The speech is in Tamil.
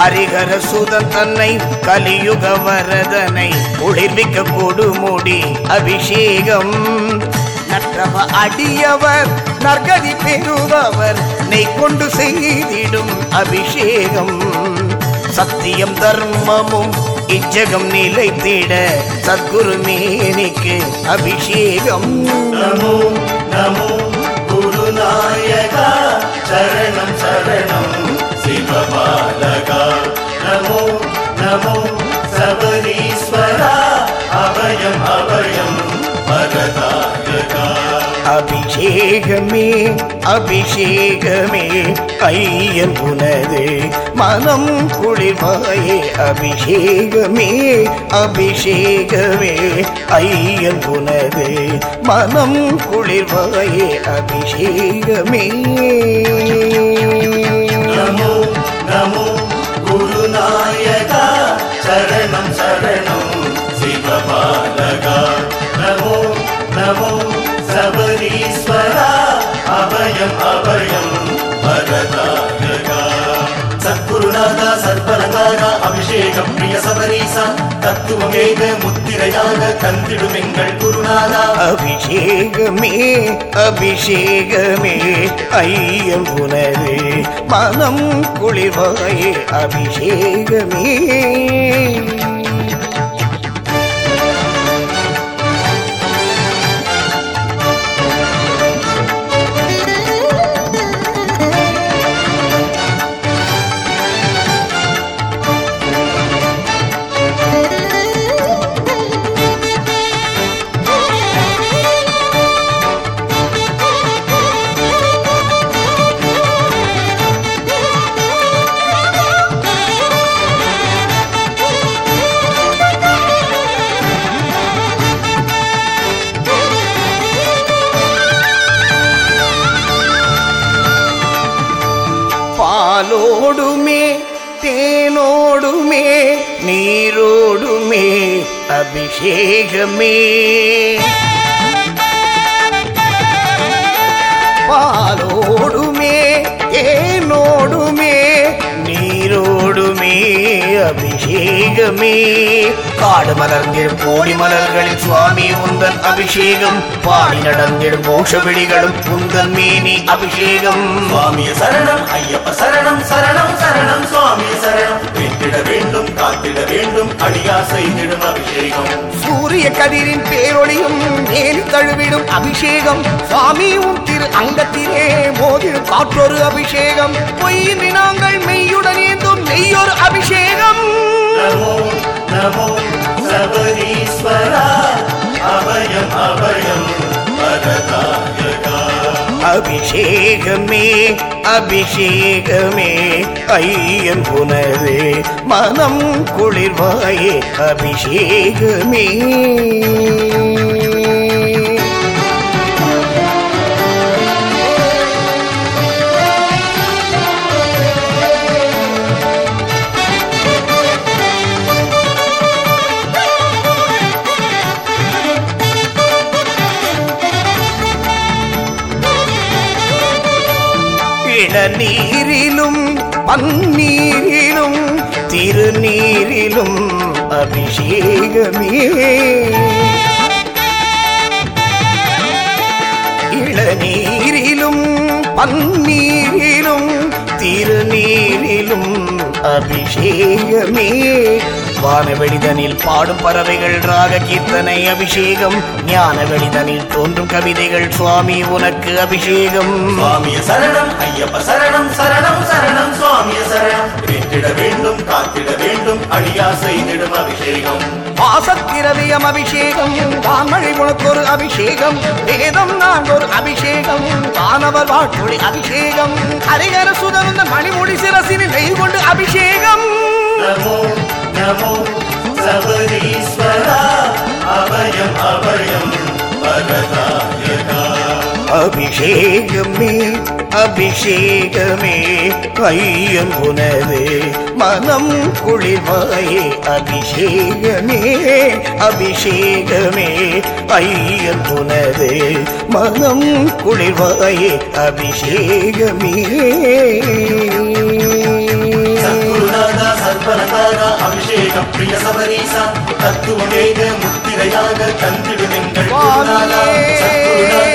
ஹரிகர சுதன் தன்னை கலியுக வரதனை குளிர்விக்க கொடுமுடி அபிஷேகம் நற்றவ அடியவர் நற்கதி பெறுபவர் நெய் கொண்டு செய்திடும் அபிஷேகம் சத்தியம் தர்மமும் இச்சகம் நிலைத்திட சத்குரு மேனிக்கு அபிஷேகம் நமோ நமோ குருநாயகா சரணம் சரணம் சிவபாலகா நமோ நமோ சபரீஸ்வரா அபயம் அபயம் வரதாயகா அபிஷேகமே அபிஷேகமே ஐயன் உனது மனம் குளிர்வாயே அபிஷேகமே அபிஷேகமே ஐயன் உனது மனம் குளிர்வாயே அபிஷேகமே நமோ நமோ குருநாயகா சரணம் சரணம் சிவபாலகா நமோ நமோ சபரீஸ்வரா அபயம் அபயம் வரதாயகா சத்குருநாதா சர்வரங்காரா அபிஷேகம் பிரிய சபரீசா தத்துவமேக முத்திரையாக தந்திடும் எங்கள் குருநாதா அபிஷேகமே அபிஷேகமே ஐயம் உனது மனம் குளிர்வாயே அபிஷேகமே பாலோடுமே தேனோடுமே நீரோடுமே அபிஷேகமே பாலோடுமே தேனோடுமே நீரோடுமே அபிஷேகமே காடு மலர்ந்திடும் கோடி மலர்களில் சுவாமி உந்தன் அபிஷேகம் பாடி நடந்திடும் மோஷ விழிகளும் உந்தன் மேனி அபிஷேகம் சுவாமிய சரணம் ஐயப்ப சரணம் சரணம் சரணம் சுவாமிய சரணம் வெற்றிட வேண்டும் காத்திட வேண்டும் அடியா செய்திடும் அபிஷேகம் சூரிய கதிரின் பேரொளியும் மேல் தழுவிடும் அபிஷேகம் சுவாமி உன் திரு அங்கத்திலே மோதிடும் காற்றொரு அபிஷேகம் பொய்யின்றி நாங்கள் மெய்யுடன் ஏந்தும் மெய்யொரு அபிஷேகம் நமோ நமோ சபரீஸ்வரா அபயம் அபயம் வரதாயகா அபிஷேகமே அபிஷேகமே ஐயன் புனது மனம் குளிர்வாயே அபிஷேகமே இளநீரிலும் பன்னீரிலும் திருநீரிலும் அபிஷேகமே இளநீரிலும் பன்னீரிலும் திருநீரிலும் அபிஷேகமே வானவெளிதனில் பாடும் பறவைகள் ராக கீர்த்தனை அபிஷேகம் ஞான வெளிதனில் தோன்றும் கவிதைகள் சுவாமி உனக்கு அபிஷேகம் சுவாமிய சரணம் ஐயப்ப சரணம் சரணம் சரணம் சுவாமிய சரணம் வெற்றிட வேண்டும் காத்திட வேண்டும் அடியா செய்திடும் அபிஷேகம் பாசத்திரவியம் அபிஷேகம் வான்மழை உனக்கு ஒரு அபிஷேகம் வேதம் நான் ஒரு அபிஷேகம் வானவர் வாழ்மொழி அபிஷேகம் ஹரிகர சுதர்ந்த மணிமுடி சிரசினில் நெய் கொண்டு அபிஷேகம் நமோ நமோ சபரீஸ்வரா அபயம் அபயம் வரதாயகா அபிஷேகமே அபிஷேகமே ஐயன் உனது மனம் குளிர்வாயே அபிஷேகமே அபிஷேகமே ஐயன் உனது மனம் குளிர்வாயே அபிஷேகமே சத்குருநாதா சத்பலகார அபிஷேகம் பிரிய சபரீசா தத்துவமேக முத்திரையாக தந்திடும் எங்கள் குருநாதா சத்குருநாதா